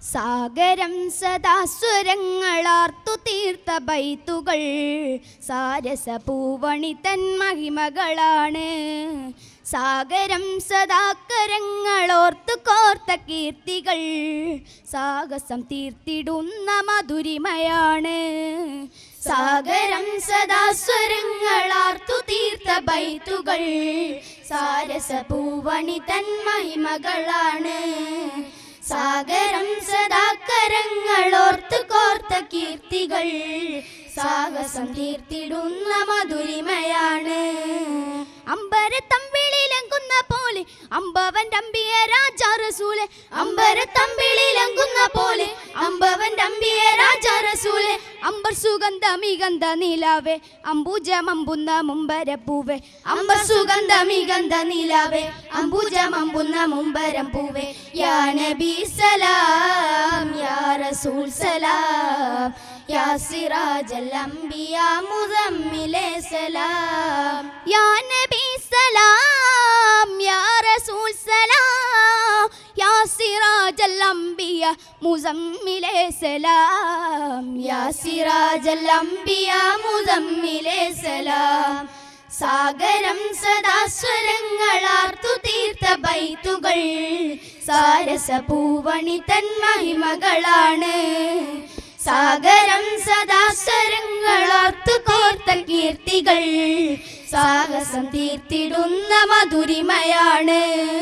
സാഗരം സദാസ്വരങ്ങളാർത്തു തീർത്ത ബൈത്തുകൾ സാരസപൂവണി തൻ മഹിമകളാണ് സാഗരം സദാക്കരങ്ങളോർത്തു കോർത്ത കീർത്തികൾ സാഹസം തീർത്തിടുന്ന മധുരിമയാണ് സാഗരം സദാസ്വരങ്ങളാർത്തു തീർത്ത ബൈത്തുകൾ സാരസപൂവണി തൻ മഹിമകളാണ് സാഗരം സദാക്കരങ്ങളോർത്ത് കോർത്ത കീർത്തികൾ സാഹസം തീർത്തിടുന്ന മധുരിമയാണ് അമ്പര തമ്പിളിലങ്കുന്ന പോലെ അമ്പവൻ അമ്പിയ രാജാ റസൂലെ അമ്പര തമ്പിളിലങ്കുന്ന പോലെ അമ്പവൻ അമ്പിയ രാജാ റസൂലെ അമ്പർ സുഗന്ധ മികന്ധ നിലാവേ അംബുജമമ്പുന്ന മുമ്പരപ്പൂവേ അമ്പർ സുഗന്ധ മികന്ധ നിലാവേ അംബുജമമ്പുന്ന മുമ്പരം പൂവേ യാ നബി സലാം യാ റസൂൽ സലാം യാ സിറാജൽ അംബിയ മുസമ്മിലെ സലാം യാ നബി സലാം യാ റസൂൽ സലാം യാ സിറാജൽ അംബിയ മുസമ്മിലെ സലാം യാ സിറാജൽ അംബിയ മുസമ്മിലെ സലാം സാഗരം സദാസ്വരങ്ങളാർത്തു തീർത്ത ബൈത്തുകൾ സാരസപൂവണി തൻ മഹിമകളാണ് സാഗരം സദാസ്വരങ്ങളാർത്തു കോർത്ത കീർത്തികൾ സാഹസം തീർത്തിടുന്ന മധുരിമയാണ്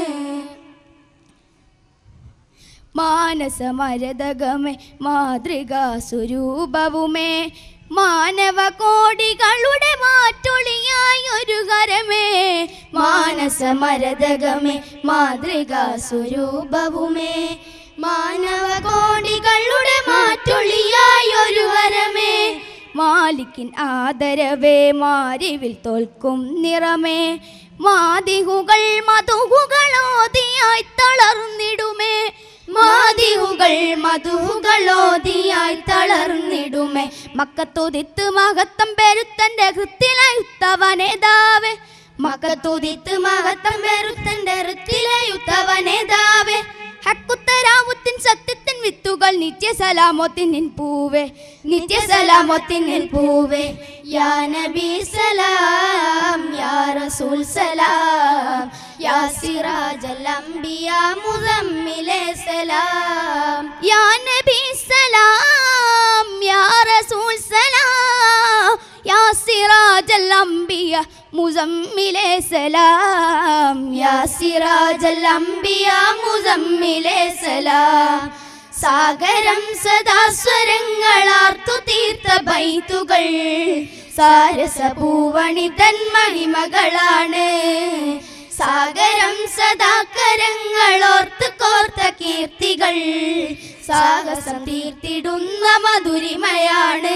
മാനസമരതകമേ മാതൃകാ സ്വരൂപവുമേ മാനവ കോടികളുടെ മാറ്റൊളിയായി ഒരു കരമേ മാനസമരതകമേ മാതൃകാ സ്വരൂപവുമേ മാനവ കോടികളുടെ മാറ്റൊളിയായി ഒരു വരമേ മാലിക്കിൻ ആദരവേ മാരിവിൽ തോൽക്കും നിറമേ മാതിഹുകൾ മധുഹുകളോതിയായി തളർന്നിടുമേ മാതിഹുകൾ മധുഹുകളോതിയായി തളർന്നിടുമേ മക്കത്തുതിത്ത് മഹത്തം പെരുത്തന്റെ ഹൃത്തിലയുത്തവനേതാവേ മക്കത്തുതിത്ത് മഹത്തം പെരുത്തന്റെ ഹൃത്തിലയുത്തവനേതാവേ ഹക്കുത്തരാമുത്തിൻ സത്യത്തിൻ വിത്തുകൾ നിത്യസലാമോത്തിൻ നിൻ പൂവേ നിത്യസലാമോത്തിൻ നിൻ പൂവേ യാ നബി സലാം യാ റസൂൽ സലാം യാ സിറാജൽ അംബിയ മുസമ്മിലെ സലാം യാ നബി സലാം യാ റസൂൽ സലാം യാ സിറാജൽ അംബിയ മുസമ്മിലെ സലാം യാ സിറാജൽ അംബിയ മുസമ്മിലെ സലാം സാഗരം സദാസ്വരങ്ങളാർത്തു തീർത്ത ബൈത്തുകൾ സാരസപൂവണി തൻ മഹിമകളാണ് സാഗരം സദാക്കരങ്ങളോർത്ത് കോർത്ത കീർത്തികൾ സാഹസം തീർത്തിടുന്ന മധുരിമയാണ്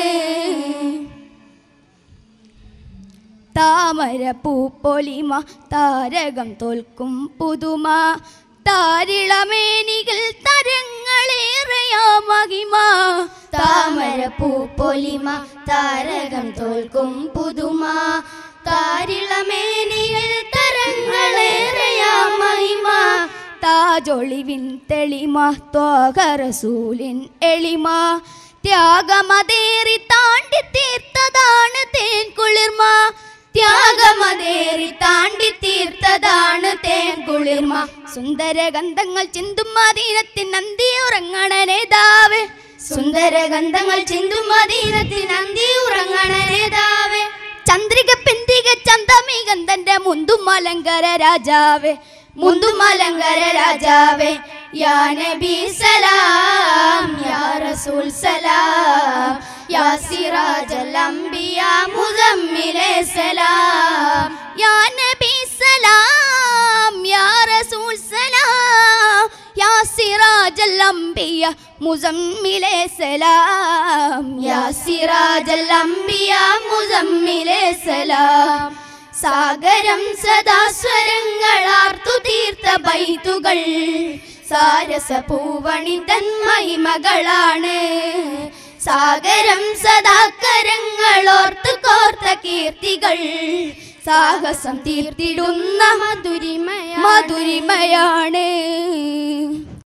താമര പൂപ്പൊലിമ താരകം തോൽക്കും പുതുമ താരിളമേനികൾ തരങ്ങളേറെയാ മഹിമ താമര പൂപ്പൊലിമ താരകം തോൽക്കും പുതുമ താരിളമേനികൾ തരങ്ങളേറെയാ മഹിമ താജൊളിവിൻ തെളിമ ത്വാകറസൂലിൻ എളിമ ത്യാഗമതേറി താണ്ടി തീർത്തതാണ് തേൻ കുളിർമ ത്യാഗമതേറി താണ്ടി തീർത്തതാണ് തേൻ കുളിർമ സുന്ദര ഗന്ധങ്ങൾ ചിന്തും മദീനത്തിൻ നന്ദി ഉറങ്ങണ നേതാവേ സുന്ദര ഗന്ധങ്ങൾ ചിന്തും മദീനത്തിൻ നന്ദി ഉറങ്ങണ നേതാവേ ചന്ദ്രിക പെന്തിക ചന്തമികന്തന്റെ മുന്തും അലങ്കര രാജാവേ മുന്തും അലങ്കര രാജാവേ യാ നബി സലാം യാ റസൂൽ സലാം യാ സിറാജൽ അംബിയ മുസമ്മിലെ സലാം യാ നബി സലാം യാ റസൂൽ സലാം യാ സിറാജൽ അംബിയ മുസമ്മിലെ സലാം യാ സിറാജൽ അംബിയ മുസമ്മിലെ സലാം സാഗരം സദാസ്വരങ്ങളാർത്തു തീർത്ത ബൈത്തുകൾ സാരസപൂവണി തൻ മഹിമകളാണ് സാഗരം സദാക്കരങ്ങളോർത്ത് കോർത്ത കീർത്തികൾ സാഹസം തീർത്തിടുന്ന മധുരിമയ മധുരിമയാണ്